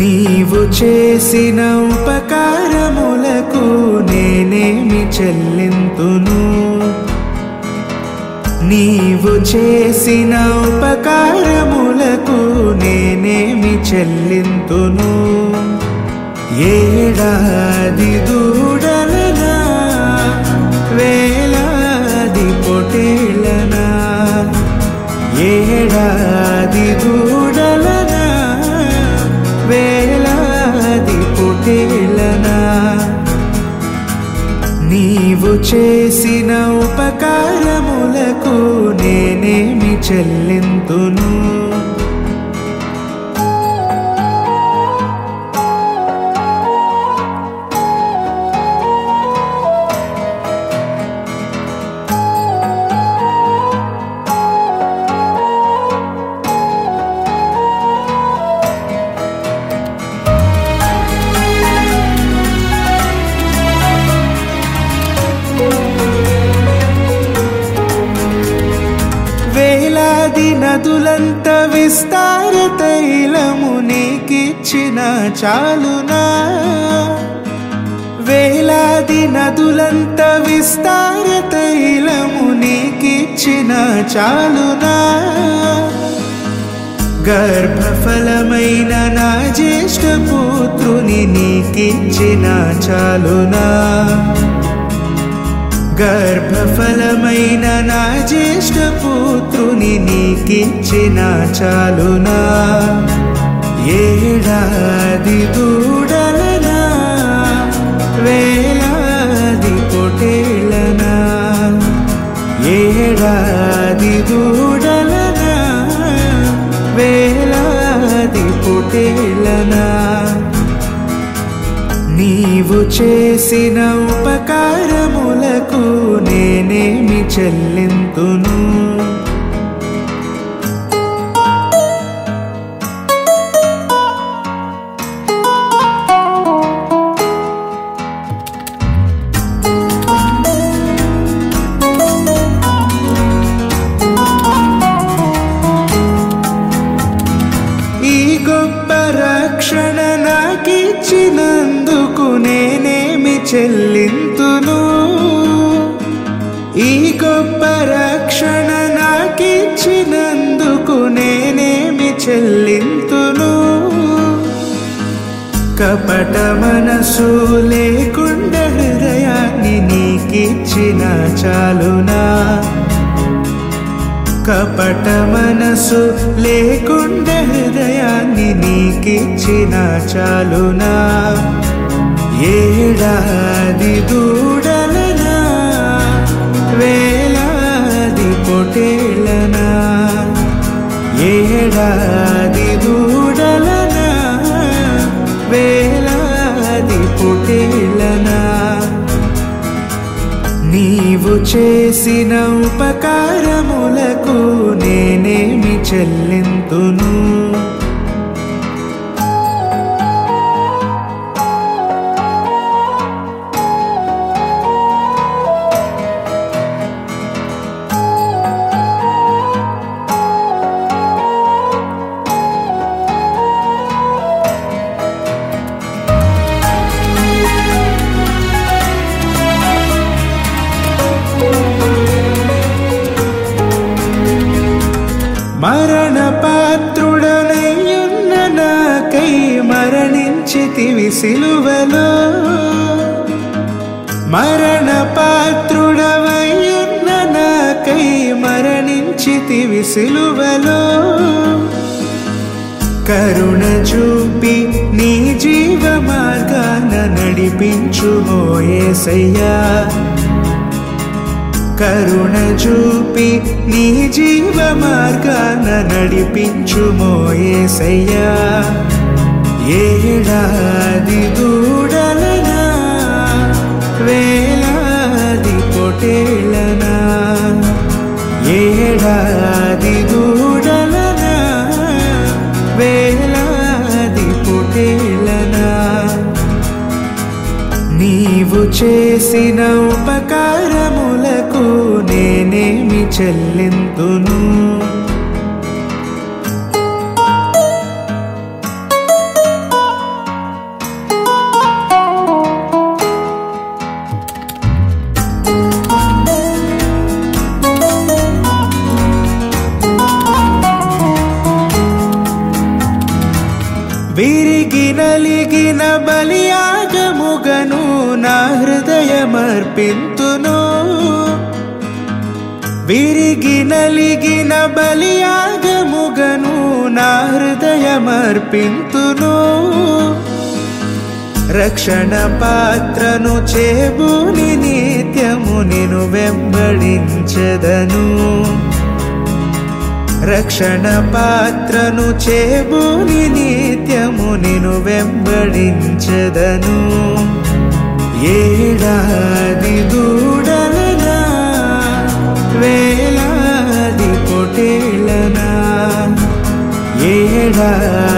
నీవు చేసిన ఉపకారములకు నేనేమి చెల్లింతును నీవు చేసిన ఉపకారములకు నేనేమి చెల్లింతును ఏడాది దూడలనా వేలాది పొటేళ్ళనా ఏడాది దూడలనా వేలాది పొటేళ్ళనా నీవు చేసిన ఉపకారములకు నేనేమి చెల్లింతును వేలాది నదులంత విస్తార తైలము నీకిచ్చిన చాలునా వేలాది నదులంత విస్తార తైలము నీకిచ్చిన చాలునా గర్భఫలమైన నా జ్యేష్ఠ పుత్రుని నీకిచ్చిన చాలునా గర్భఫలమైన నా జ్యేష్ఠ పుత్రుని నీకిచ్చిన చాలునా ఏడాది దూడలనా వేలాది పొటేళ్ళనా ఏడాది దూడలనా వేలాది పొటేళ్ళనా నీవు చేసిన ఉపకారములకు నేనేమి చెల్లింతును ఈ గొప్ప రక్షణ నాకిచ్చినందుకు నేనేమి చెల్లింతును ఈ గొప్ప రక్షణ నాకిచ్చినందుకు నేనేమి చెల్లింతును కపట మనసు లేకుండా హృదయాన్ని నీకిచ్చిన చాలునా కపట మనసు లేకుండా హృదయాన్ని నీకిచ్చిన చాలునా ఏడాది దూడలనా వేలాది పొటేళ్ళనా ఏడాది దూడలనా వేలాది పొటేళ్ళనా నీవు చేసిన ఉపకారములకు నేనేమి చెల్లింతును మరణ పాత్రుడనయ్యున్న నాకై మరణించితివి సిలువలో మరణ పాత్రుడవయ్యున్న నాకై మరణించితివి సిలువలో కరుణ చూపి నీ జీవ మార్గాన నడిపించు మోయేసయ్యా కరుణ చూపి నీ జీవ మార్గాన నడిపించు మోయేసయ్యా ఏడాది దూడలనా వేలాది పొటేళ్ళనా ఏడాది దూడలనా వేలాది పొటేళ్ళనా నీవు చేసిన ఉపకారములకు నేనేమి చెల్లింతును నలిగిన బలియాగముగను నా హృదయమర్పింతును విరిగి నలిగిన బలియాగముగను నా హృదయమర్పింతును రక్షణ పాత్రను చేబూని నిత్యము నిను వెంబడించదను రక్షణ పాత్రను చేబూని నిత్యము నిను వెంబడించదను ఏడాది దూడలనా వేలాది పొటేలనా ఏడాది